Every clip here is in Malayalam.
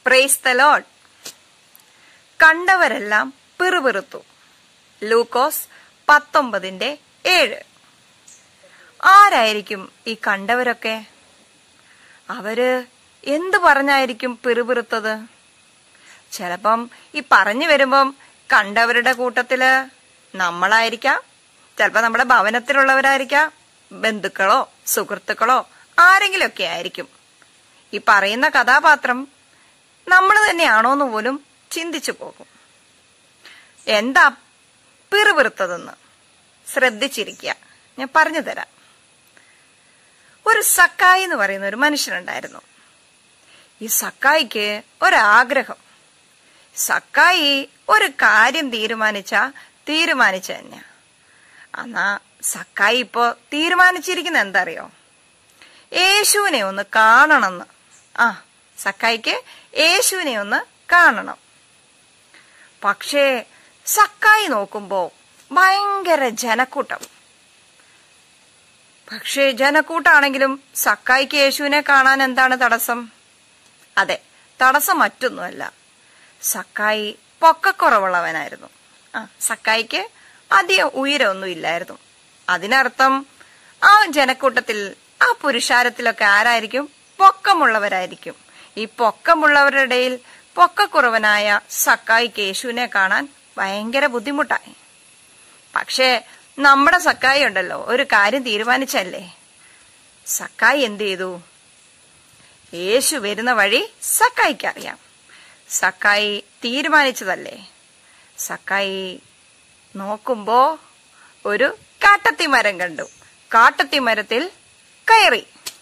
പ്രൈസ് ദ ലോഡ് കണ്ടവരെല്ലാം പിറുപിറുത്തു ലൂക്കോസ് പത്തൊമ്പതിന്റെ ഏഴ് ആരായിരിക്കും ഈ കണ്ടവരൊക്കെ അവര് എന്തു പറഞ്ഞായിരിക്കും പിറുപിറുത്തത് ചിലപ്പം ഈ പറഞ്ഞു വരുമ്പം കണ്ടവരുടെ കൂട്ടത്തില് നമ്മളായിരിക്കാം ചിലപ്പോ നമ്മുടെ ഭവനത്തിലുള്ളവരായിരിക്കാം ബന്ധുക്കളോ സുഹൃത്തുക്കളോ ആരെങ്കിലുമൊക്കെ ആയിരിക്കും ഈ പറയുന്ന കഥാപാത്രം നമ്മൾ തന്നെയാണോന്ന് പോലും ചിന്തിച്ചു പോകും എന്താ പിറുപിറുത്തതെന്ന് ശ്രദ്ധിച്ചിരിക്കുക ഞാൻ പറഞ്ഞു തരാം ഒരു സക്കായി എന്ന് പറയുന്ന ഒരു മനുഷ്യനുണ്ടായിരുന്നു ഈ സക്കായിക്ക് ഒരാഗ്രഹം സക്കായി ഒരു കാര്യം തീരുമാനിച്ച തീരുമാനിച്ച തന്നെയാ എന്നാ സക്കായി ഇപ്പോ തീരുമാനിച്ചിരിക്കുന്ന എന്താ അറിയോ യേശുവിനെ ഒന്ന് കാണണമെന്ന് ആ സക്കായിക്ക് യേശുവിനെ ഒന്ന് കാണണം പക്ഷേ സക്കായി നോക്കുമ്പോ ഭയങ്കര ജനക്കൂട്ടം പക്ഷേ ജനക്കൂട്ടാണെങ്കിലും സക്കായിക്ക് യേശുവിനെ കാണാൻ എന്താണ് തടസ്സം അതെ തടസ്സം മറ്റൊന്നുമല്ല സക്കായി പൊക്കക്കുറവുള്ളവനായിരുന്നു ആ സക്കായിക്ക് അധികം ഉയരമൊന്നും ഇല്ലായിരുന്നു അതിനർത്ഥം ആ ജനക്കൂട്ടത്തിൽ ആ പുരുഷാരത്തിലൊക്കെ ആരായിരിക്കും പൊക്കമുള്ളവരായിരിക്കും ഈ പൊക്കമുള്ളവരുടെ ഇടയിൽ പൊക്കക്കുറവനായ സക്കായിക്ക് യേശുവിനെ കാണാൻ ഭയങ്കര ബുദ്ധിമുട്ടായി പക്ഷേ നമ്മുടെ സക്കായി ഉണ്ടല്ലോ ഒരു കാര്യം തീരുമാനിച്ചല്ലേ സക്കായി എന്ത് ചെയ്തു യേശു വരുന്ന വഴി സക്കായിക്ക് അറിയാം സക്കായി തീരുമാനിച്ചതല്ലേ സക്കായി നോക്കുമ്പോ ഒരു കാട്ടത്തി മരം കണ്ടു കാട്ടത്തി മരത്തിൽ കയറി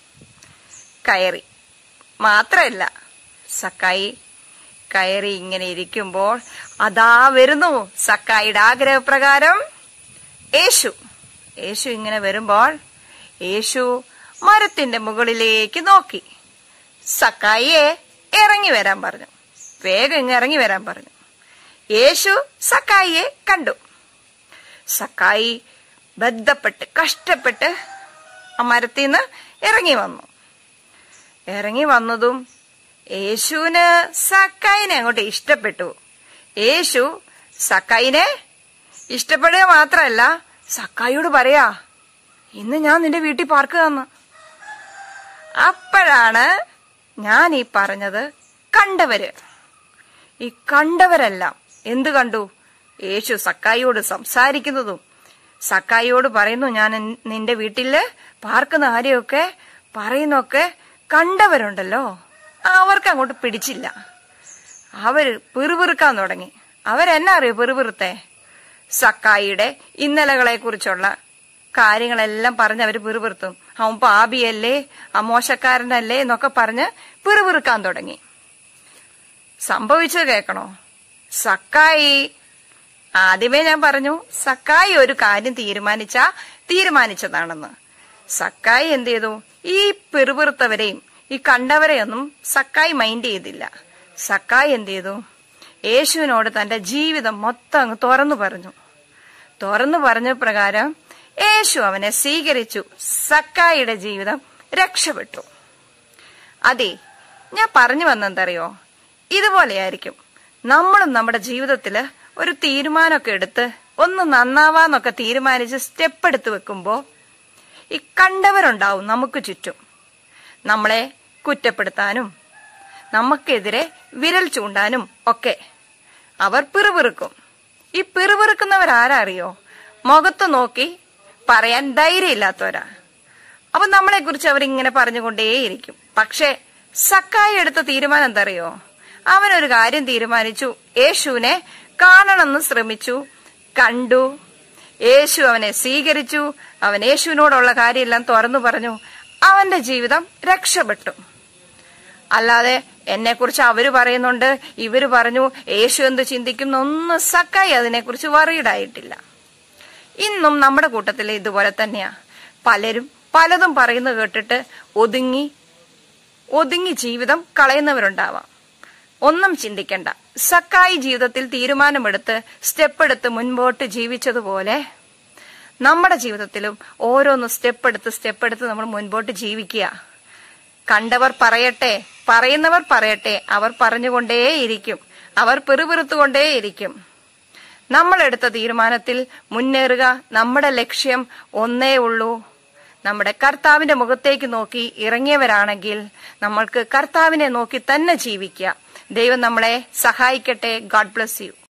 കയറി മാത്രല്ല സക്കായി കയറി ഇങ്ങനെ ഇരിക്കുമ്പോൾ അതാ വരുന്നു സക്കായിയുടെ ആഗ്രഹപ്രകാരം യേശു യേശു ഇങ്ങനെ വരുമ്പോൾ യേശു മരത്തിന്റെ മുകളിലേക്ക് നോക്കി സക്കായിയെ ഇറങ്ങി വരാൻ പറഞ്ഞു വേഗം ഇങ്ങ് ഇറങ്ങി വരാൻ പറഞ്ഞു യേശു സക്കായിയെ കണ്ടു സക്കായി ബന്ധപ്പെട്ട് കഷ്ടപ്പെട്ട് ആ മരത്തിൽ നിന്ന് ഇറങ്ങി വന്നു ഇറങ്ങി വന്നതും യേശുവിന് സക്കായിനെ അങ്ങോട്ട് ഇഷ്ടപ്പെട്ടു യേശു സക്കായിനെ ഇഷ്ടപ്പെടുക മാത്രല്ല സക്കായിയോട് പറയാ ഇന്ന് ഞാൻ നിന്റെ വീട്ടിൽ പാർക്കുക എന്ന് അപ്പോഴാണ് ഞാൻ ഈ പറഞ്ഞത് കണ്ടവര് ഈ കണ്ടവരെല്ലാം എന്ത് കണ്ടു യേശു സക്കായിയോട് സംസാരിക്കുന്നതും സക്കായിയോട് പറയുന്നു ഞാൻ എൻ- നിന്റെ വീട്ടില് പാർക്കുന്ന കാര്യമൊക്കെ പറയുന്നൊക്കെ കണ്ടവരുണ്ടല്ലോ അവർക്ക് അങ്ങോട്ട് പിടിച്ചില്ല അവര് പിറുപിറുക്കാൻ തുടങ്ങി അവരെന്നാ അറിയോ പിറുപിറുത്തെ സക്കായിയുടെ ഇന്നലകളെ കുറിച്ചുള്ള കാര്യങ്ങളെല്ലാം പറഞ്ഞ് അവര് പിറുപിറുത്തും അവൻ പാപിയല്ലേ അമോശക്കാരനല്ലേ എന്നൊക്കെ പറഞ്ഞ് പിറുപിറുക്കാൻ തുടങ്ങി സംഭവിച്ചത് കേൾക്കണോ സക്കായി ആദ്യമേ ഞാൻ പറഞ്ഞു സക്കായി ഒരു കാര്യം തീരുമാനിച്ച തീരുമാനിച്ചതാണെന്ന് സക്കായി എന്ത് ചെയ്തു ഈ പിറുപിറുത്തവരെയും ഈ കണ്ടവരെയൊന്നും സക്കായി മൈൻഡ് ചെയ്തില്ല സക്കായി എന്ത് ചെയ്തു യേശുവിനോട് തന്റെ ജീവിതം മൊത്തം അങ്ങ് തുറന്നു പറഞ്ഞു തുറന്നു പറഞ്ഞ പ്രകാരം യേശു അവനെ സ്വീകരിച്ചു സക്കായിയുടെ ജീവിതം രക്ഷപ്പെട്ടു അതെ ഞാൻ പറഞ്ഞു വന്നെന്തറിയോ ഇതുപോലെയായിരിക്കും നമ്മളും നമ്മുടെ ജീവിതത്തില് ഒരു തീരുമാനമൊക്കെ എടുത്ത് ഒന്ന് നന്നാവാന്നൊക്കെ തീരുമാനിച്ച് സ്റ്റെപ്പ് എടുത്ത് വെക്കുമ്പോ ഈ കണ്ടവരുണ്ടാവും നമുക്ക് ചുറ്റും നമ്മളെ കുറ്റപ്പെടുത്താനും നമുക്കെതിരെ വിരൽ ചൂണ്ടാനും ഒക്കെ അവർ പിറുപിറുക്കും ഈ പിറുപിറുക്കുന്നവരാരാ അറിയോ മുഖത്ത് നോക്കി പറയാൻ ധൈര്യമില്ലാത്തവരാ അപ്പൊ നമ്മളെ കുറിച്ച് അവരിങ്ങനെ പറഞ്ഞുകൊണ്ടേയിരിക്കും പക്ഷെ സക്കായി എടുത്ത തീരുമാനം എന്തറിയോ അവനൊരു കാര്യം തീരുമാനിച്ചു യേശുവിനെ കാണണമെന്ന് ശ്രമിച്ചു കണ്ടു യേശു അവനെ സ്വീകരിച്ചു അവൻ യേശുവിനോടുള്ള കാര്യമെല്ലാം തുറന്നു പറഞ്ഞു അവന്റെ ജീവിതം രക്ഷപ്പെട്ടു അല്ലാതെ എന്നെ കുറിച്ച് അവര് പറയുന്നുണ്ട് ഇവര് പറഞ്ഞു യേശു എന്ത് ചിന്തിക്കുന്നു ഒന്നും സക്കായി അതിനെക്കുറിച്ച് വറീഡായിട്ടില്ല ഇന്നും നമ്മുടെ കൂട്ടത്തിൽ ഇതുപോലെ തന്നെയാ പലരും പലതും പറയുന്നത് കേട്ടിട്ട് ഒതുങ്ങി ഒതുങ്ങി ജീവിതം കളയുന്നവരുണ്ടാവാം ഒന്നും ചിന്തിക്കണ്ട സക്കായി ജീവിതത്തിൽ തീരുമാനമെടുത്ത് സ്റ്റെപ്പ് എടുത്ത് മുൻപോട്ട് ജീവിച്ചതുപോലെ നമ്മുടെ ജീവിതത്തിലും ഓരോന്ന് സ്റ്റെപ്പ് എടുത്ത് സ്റ്റെപ്പ് എടുത്ത് നമ്മൾ മുൻപോട്ട് ജീവിക്കുക കണ്ടവർ പറയട്ടെ പറയുന്നവർ പറയട്ടെ അവർ പറഞ്ഞുകൊണ്ടേയിരിക്കും അവർ പിറുപിറുത്തുകൊണ്ടേയിരിക്കും നമ്മൾ എടുത്ത തീരുമാനത്തിൽ മുന്നേറുക നമ്മുടെ ലക്ഷ്യം ഒന്നേ ഉള്ളൂ നമ്മുടെ കർത്താവിന്റെ മുഖത്തേക്ക് നോക്കി ഇറങ്ങിയവരാണെങ്കിൽ നമ്മൾക്ക് കർത്താവിനെ നോക്കി തന്നെ ജീവിക്കുക ദൈവം നമ്മളെ സഹായിക്കട്ടെ ഗാഡ് ബ്ലസ് യു